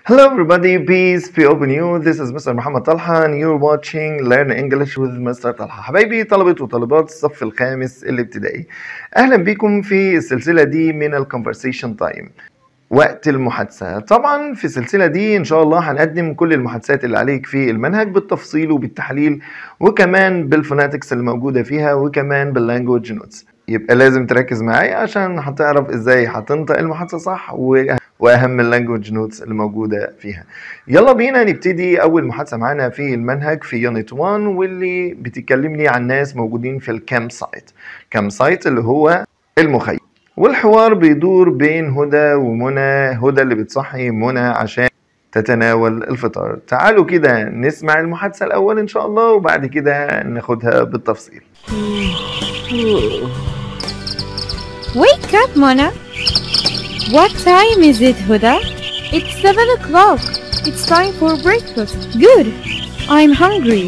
Hello everybody, peace be open you. This is Mr. محمد طلحة and you're watching Learn English with Mr. طلحة. حبايبي طلبة وطالبات الصف الخامس الابتدائي. أهلا بكم في السلسلة دي من ال Conversation Time. وقت المحادثة طبعا في السلسلة دي إن شاء الله هنقدم كل المحادثات اللي عليك في المنهج بالتفصيل وبالتحليل وكمان بالفوناتكس اللي موجودة فيها وكمان باللانجوج نوتس يبقى لازم تركز معايا عشان هتعرف ازاي هتنطق المحادثة صح و... واهم اللانجوج نوتس اللي موجودة فيها يلا بينا نبتدي اول محادثة معانا في المنهج في يونت 1 واللي بتكلمني عن ناس موجودين في الكامب سايت كامب سايت اللي هو المخيم والحوار بيدور بين هدى ومنى هدى اللي بتصحي منى عشان تتناول الفطار تعالوا كده نسمع المحادثة الأول إن شاء الله وبعد كده ناخدها بالتفصيل Wake up, Mona. What time is it, Huda? It's seven o'clock. It's time for breakfast. Good. I'm hungry.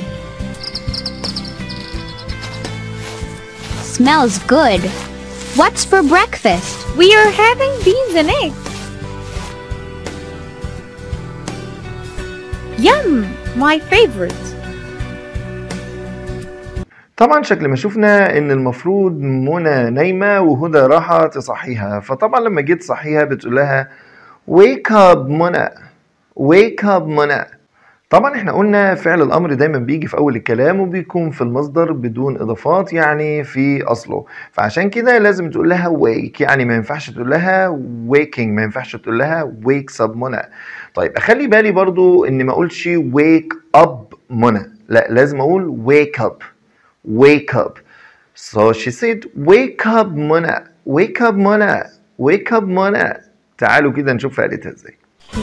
Smells good. What's for breakfast? We are having beans and eggs. Yum! My favorite. طبعا شكل ما شفنا ان المفروض منى نايمة وهدى راحة تصحيها فطبعا لما جيت تصحيها بتقول لها wake up منى wake up منى طبعا احنا قلنا فعل الامر دايما بيجي في اول الكلام وبيكون في المصدر بدون اضافات يعني في اصله فعشان كده لازم تقول لها wake يعني ما ينفعش تقول لها waking ما ينفعش تقول لها wakes up منى طيب اخلي بالي برضو ان ما اقولش wake up منى لا لازم اقول wake up wake up so she said wake up منى wake up منى wake up منى تعالوا كده نشوف قالتها ازاي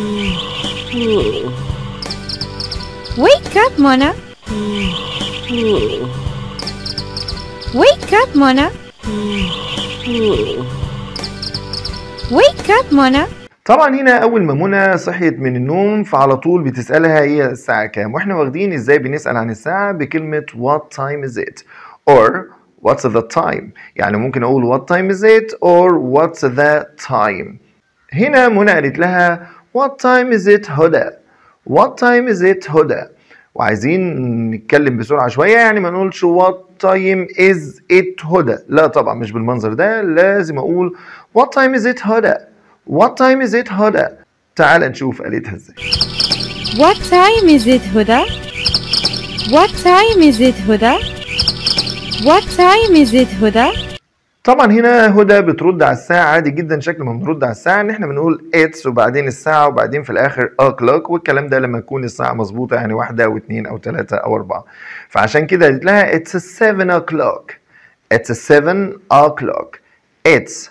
Wake up, Mona. Wake up, Mona. Wake up, Mona. طبعا هنا اول ما منى صحيت من النوم فعلى طول بتسالها هي الساعه كام واحنا واخدين ازاي بنسال عن الساعه بكلمه what time is it or what's the time يعني ممكن اقول what time is it or what's the time هنا منى قالت لها what time is it هدى what time is it هدى وعايزين نتكلم بسرعه شويه يعني ما نقولش what time is it هدى لا طبعا مش بالمنظر ده لازم اقول what time is it هدى what time is it هدى تعال نشوف قالتها ازاي What time is it, Huda? What time is it, Huda? What time is it, Huda? طبعا هنا هدى بترد على الساعة عادي جدا شكل ما بنرد على الساعة ان احنا بنقول it's وبعدين الساعة وبعدين في الاخر o'clock والكلام ده لما تكون الساعة مظبوطة يعني واحدة او اتنين او تلاتة او اربعة فعشان كده قالت لها it's 7 o'clock it's 7 o'clock it's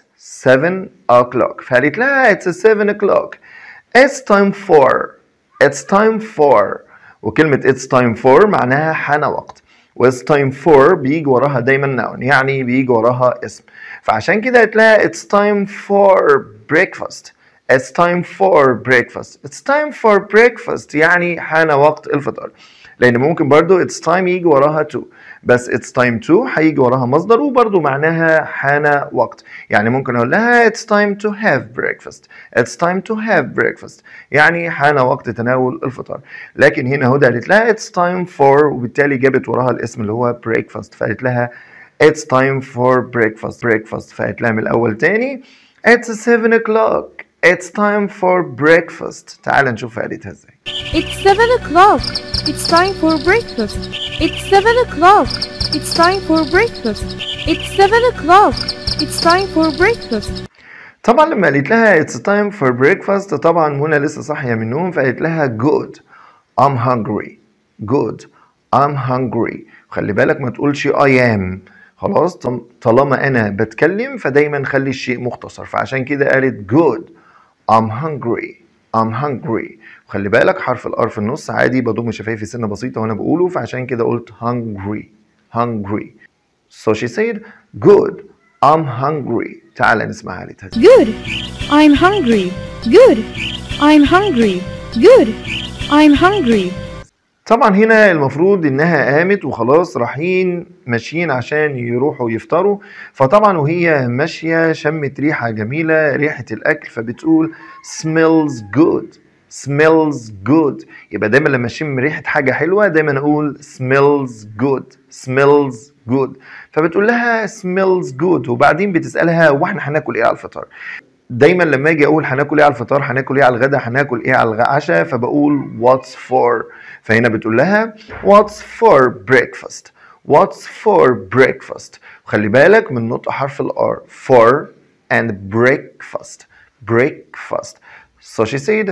7 o'clock فقالت لها it's 7 o'clock it's time for it's time for وكلمة it's time for معناها حان وقت و it's time for بيجي وراها دايما noun يعني بيجي وراها اسم فعشان كده قلت لها it's time for breakfast it's time for breakfast it's time for breakfast يعني حان وقت الفطار لان ممكن برضو it's time يجي وراها to بس it's time to هيجي وراها مصدر وبرضو معناها حان وقت يعني ممكن اقول لها it's time to have breakfast it's time to have breakfast يعني حان وقت تناول الفطار لكن هنا هدى قالت لها it's time for وبالتالي جابت وراها الاسم اللي هو breakfast فقالت لها it's time for breakfast breakfast فقالت لها من الاول تاني it's 7 o'clock it's time for breakfast تعال نشوف قالتها ازاي It's seven o'clock. It's time for breakfast. It's seven o'clock. It's time for breakfast. It's seven o'clock. It's time for breakfast. طبعا لما قالت لها it's time for breakfast طبعا منى لسه صاحيه من النوم فقالت لها good I'm hungry good I'm hungry خلي بالك ما تقولش I am خلاص طم- طالما انا بتكلم فدايما خلي الشيء مختصر فعشان كده قالت good I'm hungry I'm hungry خلي بالك حرف الار في النص عادي بضم شفايفي سنه بسيطه وانا بقوله فعشان كده قلت hungry hungry so she said good I'm hungry تعال نسمع قالتها ازاي. Good. I'm hungry. Good. I'm hungry. Good. I'm hungry. طبعا هنا المفروض انها قامت وخلاص رايحين ماشيين عشان يروحوا يفطروا فطبعا وهي ماشيه شمت ريحه جميله ريحه الاكل فبتقول smells good smells good يبقى دايما لما اشم ريحه حاجه حلوه دايما اقول smells good smells good فبتقول لها smells good وبعدين بتسالها واحنا هناكل ايه على الفطار دايما لما اجي اقول هناكل ايه على الفطار هناكل ايه على الغدا هناكل ايه على العشاء فبقول what's for فهنا بتقول لها what's for breakfast what's for breakfast خلي بالك من نطق حرف الار for and breakfast breakfast so she said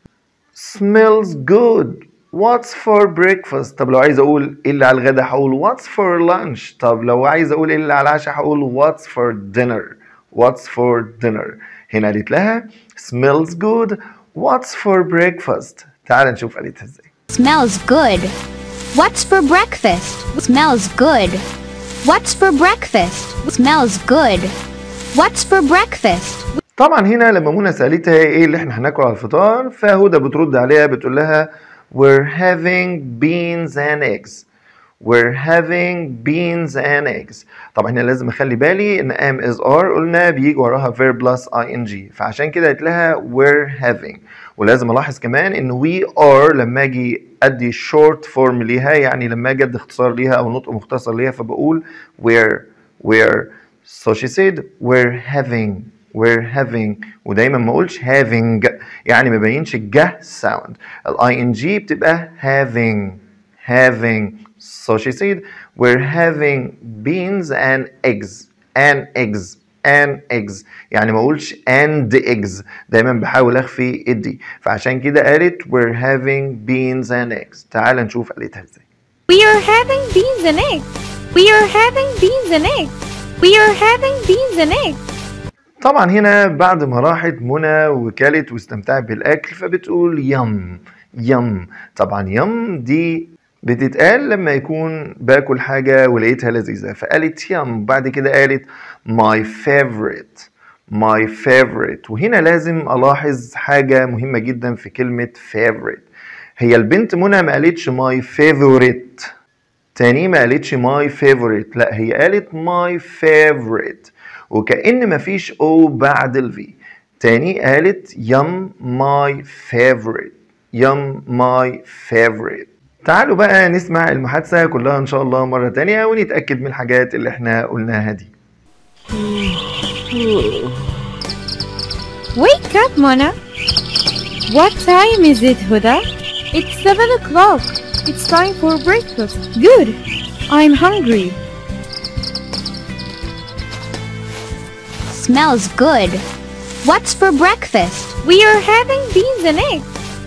smells good what's for breakfast طب لو عايز اقول ايه اللي على الغدا هقول what's for lunch طب لو عايز اقول ايه اللي على العشاء هقول what's for dinner what's for dinner هنا قالت لها smells good what's for breakfast تعال نشوف قالتها ازاي Smells good. What's for breakfast? Smells good. What's for breakfast? Smells good. What's for breakfast? طبعا هنا لما منى سالتها ايه اللي احنا هناكل على الفطار فهدى بترد عليها بتقول لها we're having beans and eggs we're having beans and eggs طبعا هنا لازم اخلي بالي ان am is are قلنا بيجي وراها verb plus ing فعشان كده قلت لها we're having ولازم الاحظ كمان ان we are لما اجي ادي short form ليها يعني لما اجي ادي اختصار ليها او نطق مختصر ليها فبقول we're we're so she said we're having we're having ودايما ما اقولش having يعني ما بينش الجه sound الاي ان جي بتبقى having having so she said we're having beans and eggs and eggs and eggs يعني ما اقولش and eggs دايما بحاول اخفي الدي فعشان كده قالت we're having beans and eggs تعال نشوف قالتها ازاي We are having beans and eggs. We are having beans and eggs. We are having beans and eggs. طبعا هنا بعد ما راحت منى وكلت واستمتعت بالاكل فبتقول يم يم طبعا يم دي بتتقال لما يكون باكل حاجة ولقيتها لذيذة فقالت يم بعد كده قالت my favorite my favorite وهنا لازم ألاحظ حاجة مهمة جدا في كلمة favorite هي البنت منى ما قالتش my favorite تاني ما قالتش my favorite لا هي قالت my favorite وكأن مفيش او بعد الفي تاني قالت يم my favorite يم my favorite تعالوا بقى نسمع المحادثة كلها إن شاء الله مرة تانية ونتأكد من الحاجات اللي احنا قلناها دي Wake up, Mona. What time is it, Huda? It's seven o'clock. It's time for breakfast. Good. I'm hungry. Smells good. What's for breakfast? We are having beans and eggs.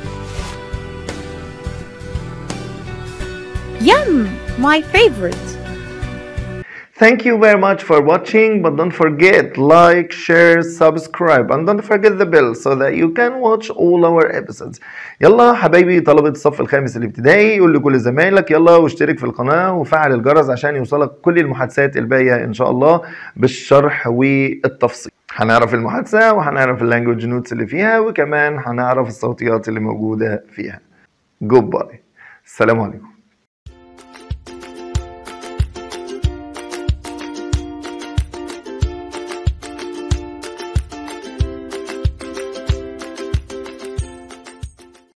Yum! My favorite. Thank you very much for watching but don't forget like, share, subscribe and don't forget the bell so that you can watch all our episodes يلا حبايبي طلبة الصف الخامس الابتدائي قول لكل زمايلك يلا واشترك في القناة وفعل الجرس عشان يوصلك كل المحادثات الباقية ان شاء الله بالشرح والتفصيل هنعرف المحادثة وهنعرف اللانجوج نوتس اللي فيها وكمان هنعرف الصوتيات اللي موجودة فيها جود باي السلام عليكم